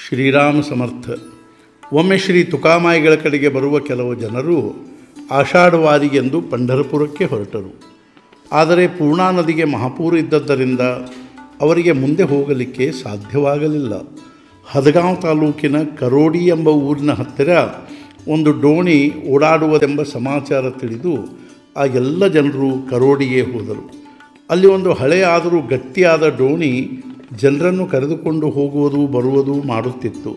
ಶ್ರೀರಾಮ ಸಮರ್ಥ ಒಮ್ಮೆ ಶ್ರೀ ತುಕಾಮಾಯಿಗಳ ಕಡೆಗೆ ಬರುವ ಕೆಲವು ಜನರು ಆಷಾಢವಾದಿಗೆಂದು ಪಂಢರಪುರಕ್ಕೆ ಹೊರಟರು ಆದರೆ ಪೂರ್ಣಾ ನದಿಗೆ ಮಹಾಪೂರ ಇದ್ದದ್ದರಿಂದ ಅವರಿಗೆ ಮುಂದೆ ಹೋಗಲಿಕ್ಕೆ ಸಾಧ್ಯವಾಗಲಿಲ್ಲ ಹದಗಾಂವ್ ತಾಲೂಕಿನ ಕರೋಡಿ ಎಂಬ ಊರಿನ ಹತ್ತಿರ ಒಂದು ಡೋಣಿ ಓಡಾಡುವುದೆಂಬ ಸಮಾಚಾರ ತಿಳಿದು ಆ ಎಲ್ಲ ಜನರು ಕರೋಡಿಗೆ ಹೋದರು ಅಲ್ಲಿ ಒಂದು ಹಳೆಯಾದರೂ ಗಟ್ಟಿಯಾದ ಡೋಣಿ ಜನರನ್ನು ಕರೆದುಕೊಂಡು ಹೋಗುವುದು ಬರುವುದು ಮಾಡುತ್ತಿತ್ತು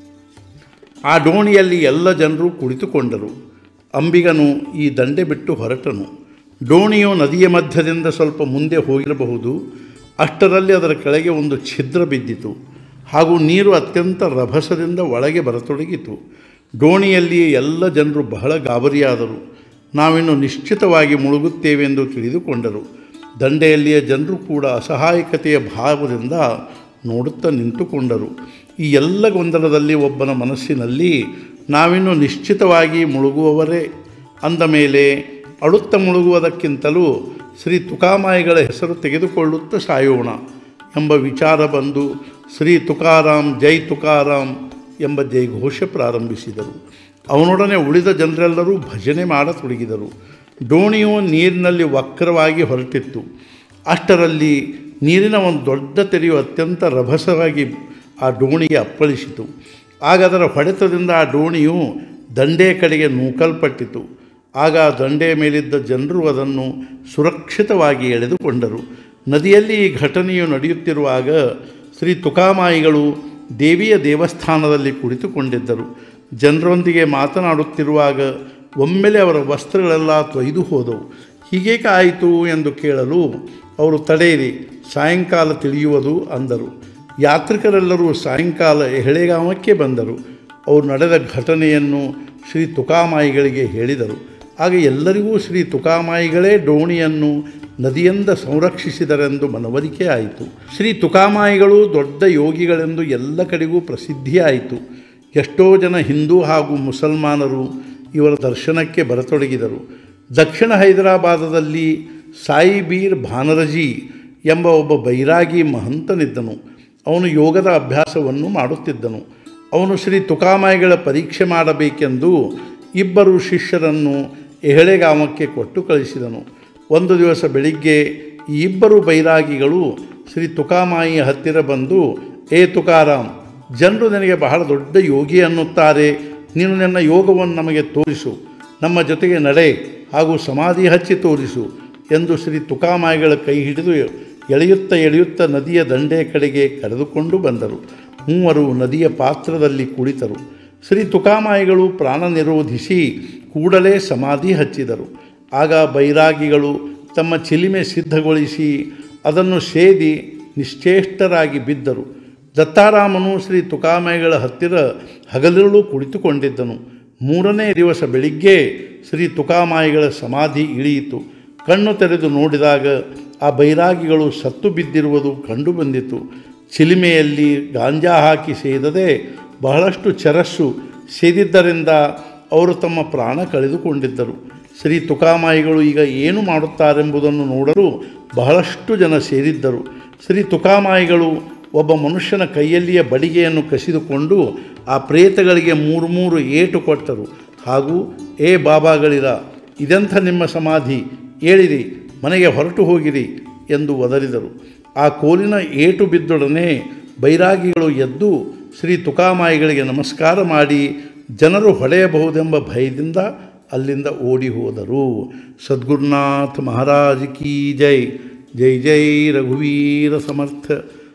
ಆ ಡೋಣಿಯಲ್ಲಿ ಎಲ್ಲ ಜನರು ಕುಳಿತುಕೊಂಡರು ಅಂಬಿಗನು ಈ ದಂಡೆ ಬಿಟ್ಟು ಹೊರಟನು ಡೋಣಿಯು ನದಿಯ ಮಧ್ಯದಿಂದ ಸ್ವಲ್ಪ ಮುಂದೆ ಹೋಗಿರಬಹುದು ಅಷ್ಟರಲ್ಲಿ ಅದರ ಕೆಳಗೆ ಒಂದು ಛಿದ್ರ ಬಿದ್ದಿತು ಹಾಗೂ ನೀರು ಅತ್ಯಂತ ರಭಸದಿಂದ ಒಳಗೆ ಬರತೊಡಗಿತು ಡೋಣಿಯಲ್ಲಿ ಎಲ್ಲ ಜನರು ಬಹಳ ಗಾಬರಿಯಾದರು ನಾವಿನ್ನು ನಿಶ್ಚಿತವಾಗಿ ಮುಳುಗುತ್ತೇವೆಂದು ತಿಳಿದುಕೊಂಡರು ದಂಡೆಯಲ್ಲಿಯ ಜನರು ಕೂಡ ಅಸಹಾಯಕತೆಯ ಭಾವದಿಂದ ನೋಡುತ್ತಾ ನಿಂತುಕೊಂಡರು ಈ ಎಲ್ಲ ಗೊಂದಲದಲ್ಲಿ ಒಬ್ಬನ ಮನಸ್ಸಿನಲ್ಲಿ ನಾವಿನ್ನು ನಿಶ್ಚಿತವಾಗಿ ಮುಳುಗುವವರೇ ಅಂದ ಮೇಲೆ ಅಳುತ್ತ ಮುಳುಗುವುದಕ್ಕಿಂತಲೂ ಶ್ರೀ ತುಕಾಮಾಯಿಗಳ ಹೆಸರು ತೆಗೆದುಕೊಳ್ಳುತ್ತಾ ಸಾಯೋಣ ಎಂಬ ವಿಚಾರ ಬಂದು ಶ್ರೀ ತುಕಾರಾಮ್ ಜೈ ತುಕಾರಾಮ್ ಎಂಬ ಜೈಘೋಷ ಪ್ರಾರಂಭಿಸಿದರು ಅವನೊಡನೆ ಉಳಿದ ಜನರೆಲ್ಲರೂ ಭಜನೆ ಮಾಡತೊಡಗಿದರು ಡೋಣಿಯು ನೀರಿನಲ್ಲಿ ವಕ್ರವಾಗಿ ಹೊರಟಿತ್ತು ಅಷ್ಟರಲ್ಲಿ ನೀರಿನ ಒಂದು ದೊಡ್ಡ ತೆರೆಯು ಅತ್ಯಂತ ರಭಸವಾಗಿ ಆ ಡೋಣಿಗೆ ಅಪ್ಪಳಿಸಿತು ಆಗ ಅದರ ಹೊಡೆತದಿಂದ ಆ ಡೋಣಿಯು ದಂಡೆಯ ಕಡೆಗೆ ನೂಕಲ್ಪಟ್ಟಿತು ಆಗ ಆ ದಂಡೆಯ ಮೇಲಿದ್ದ ಜನರು ಅದನ್ನು ಸುರಕ್ಷಿತವಾಗಿ ಎಳೆದುಕೊಂಡರು ನದಿಯಲ್ಲಿ ಈ ಘಟನೆಯು ನಡೆಯುತ್ತಿರುವಾಗ ಶ್ರೀ ತುಕಾಮಾಯಿಗಳು ದೇವಿಯ ದೇವಸ್ಥಾನದಲ್ಲಿ ಕುಳಿತುಕೊಂಡಿದ್ದರು ಜನರೊಂದಿಗೆ ಮಾತನಾಡುತ್ತಿರುವಾಗ ಒಮ್ಮೆಲೆ ಅವರ ವಸ್ತ್ರಗಳೆಲ್ಲ ತೊಯ್ದು ಹೋದವು ಹೀಗೇಕೆ ಆಯಿತು ಎಂದು ಕೇಳಲು ಅವರು ತಡೆಯಿರಿ ಸಾಯಂಕಾಲ ತಿಳಿಯುವುದು ಅಂದರು ಯಾತ್ರಿಕರೆಲ್ಲರೂ ಸಾಯಂಕಾಲ ಎಹಳೆಗಾಮಕ್ಕೆ ಬಂದರು ಅವರು ನಡೆದ ಘಟನೆಯನ್ನು ಶ್ರೀ ತುಕಾಮಾಯಿಗಳಿಗೆ ಹೇಳಿದರು ಆಗ ಎಲ್ಲರಿಗೂ ಶ್ರೀ ತುಕಾಮಾಯಿಗಳೇ ಡೋಣಿಯನ್ನು ನದಿಯಿಂದ ಸಂರಕ್ಷಿಸಿದರೆಂದು ಮನವರಿಕೆ ಆಯಿತು ಶ್ರೀ ತುಕಾಮಾಯಿಗಳು ದೊಡ್ಡ ಯೋಗಿಗಳೆಂದು ಎಲ್ಲ ಕಡೆಗೂ ಪ್ರಸಿದ್ಧಿಯಾಯಿತು ಎಷ್ಟೋ ಜನ ಹಿಂದೂ ಹಾಗೂ ಮುಸಲ್ಮಾನರು ಇವರ ದರ್ಶನಕ್ಕೆ ಬರತೊಡಗಿದರು ದಕ್ಷಿಣ ಹೈದರಾಬಾದದಲ್ಲಿ ಸಾಯಿಬೀರ್ ಭಾನರಜಿ ಎಂಬ ಒಬ್ಬ ಬೈರಾಗಿ ಮಹಂತನಿದ್ದನು ಅವನು ಯೋಗದ ಅಭ್ಯಾಸವನ್ನು ಮಾಡುತ್ತಿದ್ದನು ಅವನು ಶ್ರೀ ತುಕಾಮಾಯಿಗಳ ಪರೀಕ್ಷೆ ಮಾಡಬೇಕೆಂದು ಇಬ್ಬರು ಶಿಷ್ಯರನ್ನು ಎಹಳೆಗಾಮಕ್ಕೆ ಕೊಟ್ಟು ಕಳಿಸಿದನು ಒಂದು ದಿವಸ ಬೆಳಿಗ್ಗೆ ಈ ಇಬ್ಬರು ಬೈರಾಗಿಗಳು ಶ್ರೀ ತುಕಾಮಾಯಿಯ ಹತ್ತಿರ ಬಂದು ಏ ತುಕಾರಾಮ್ ಜನರು ನಿನಗೆ ಬಹಳ ದೊಡ್ಡ ಯೋಗಿ ಅನ್ನುತ್ತಾರೆ ನೀನು ನನ್ನ ಯೋಗವನ್ನು ನಮಗೆ ತೋರಿಸು ನಮ್ಮ ಜೊತೆಗೆ ನಡೆ ಹಾಗೂ ಸಮಾಧಿ ಹಚ್ಚಿ ತೋರಿಸು ಎಂದು ಶ್ರೀ ತುಕಾಮಾಯಿಗಳ ಕೈ ಹಿಡಿದು ಎಳೆಯುತ್ತಾ ಎಳೆಯುತ್ತಾ ನದಿಯ ದಂಡೆಯ ಕಡೆಗೆ ಕರೆದುಕೊಂಡು ಬಂದರು ಮೂವರು ನದಿಯ ಪಾತ್ರದಲ್ಲಿ ಕುಳಿತರು ಶ್ರೀ ತುಕಾಮಾಯಿಗಳು ಪ್ರಾಣ ನಿರೋಧಿಸಿ ಕೂಡಲೇ ಸಮಾಧಿ ಹಚ್ಚಿದರು ಆಗ ಬೈರಾಗಿಗಳು ತಮ್ಮ ಚಿಲಿಮೆ ಸಿದ್ಧಗೊಳಿಸಿ ಅದನ್ನು ಸೇದಿ ನಿಶ್ಚೇಷ್ಟರಾಗಿ ಬಿದ್ದರು ದತ್ತಾರಾಮನು ಶ್ರೀ ತುಕಾಮಾಯಿಗಳ ಹತ್ತಿರ ಹಗಲಿರುಳು ಕುಳಿತುಕೊಂಡಿದ್ದನು ಮೂರನೇ ದಿವಸ ಬೆಳಿಗ್ಗೆ ಶ್ರೀ ತುಕಾಮಾಯಿಗಳ ಸಮಾಧಿ ಇಳಿಯಿತು ಕಣ್ಣು ತೆರೆದು ನೋಡಿದಾಗ ಆ ಬೈರಾಗಿಗಳು ಸತ್ತು ಬಿದ್ದಿರುವುದು ಕಂಡುಬಂದಿತು ಚಿಲಿಮೆಯಲ್ಲಿ ಗಾಂಜಾ ಹಾಕಿ ಸೇದದೆ ಬಹಳಷ್ಟು ಚರಸ್ಸು ಸೇದಿದ್ದರಿಂದ ಅವರು ತಮ್ಮ ಪ್ರಾಣ ಕಳೆದುಕೊಂಡಿದ್ದರು ಶ್ರೀ ತುಕಾಮಾಯಿಗಳು ಈಗ ಏನು ಮಾಡುತ್ತಾರೆಂಬುದನ್ನು ನೋಡಲು ಬಹಳಷ್ಟು ಜನ ಸೇರಿದ್ದರು ಶ್ರೀ ತುಕಾಮಾಯಿಗಳು ಒಬ್ಬ ಮನುಷ್ಯನ ಕೈಯಲ್ಲಿಯ ಬಡಿಗೆಯನ್ನು ಕಸಿದುಕೊಂಡು ಆ ಪ್ರೇತಗಳಿಗೆ ಮೂರು ಮೂರು ಏಟು ಕೊಟ್ಟರು ಹಾಗೂ ಏ ಬಾಬಾಗಳಿರ ಇದೆಂಥ ನಿಮ್ಮ ಸಮಾಧಿ ಏಳಿರಿ ಮನೆಗೆ ಹೊರಟು ಹೋಗಿರಿ ಎಂದು ಒದರಿದರು ಆ ಕೋಲಿನ ಏಟು ಬಿದ್ದೊಡನೆ ಬೈರಾಗಿಗಳು ಎದ್ದು ಶ್ರೀ ತುಕಾಮಾಯಿಗಳಿಗೆ ನಮಸ್ಕಾರ ಮಾಡಿ ಜನರು ಹೊಡೆಯಬಹುದೆಂಬ ಭಯದಿಂದ ಅಲ್ಲಿಂದ ಓಡಿ ಹೋದರು ಸದ್ಗುರುನಾಥ ಮಹಾರಾಜ್ ಕಿ ಜೈ ಜೈ ಜೈ ರಘುವೀರ ಸಮರ್ಥ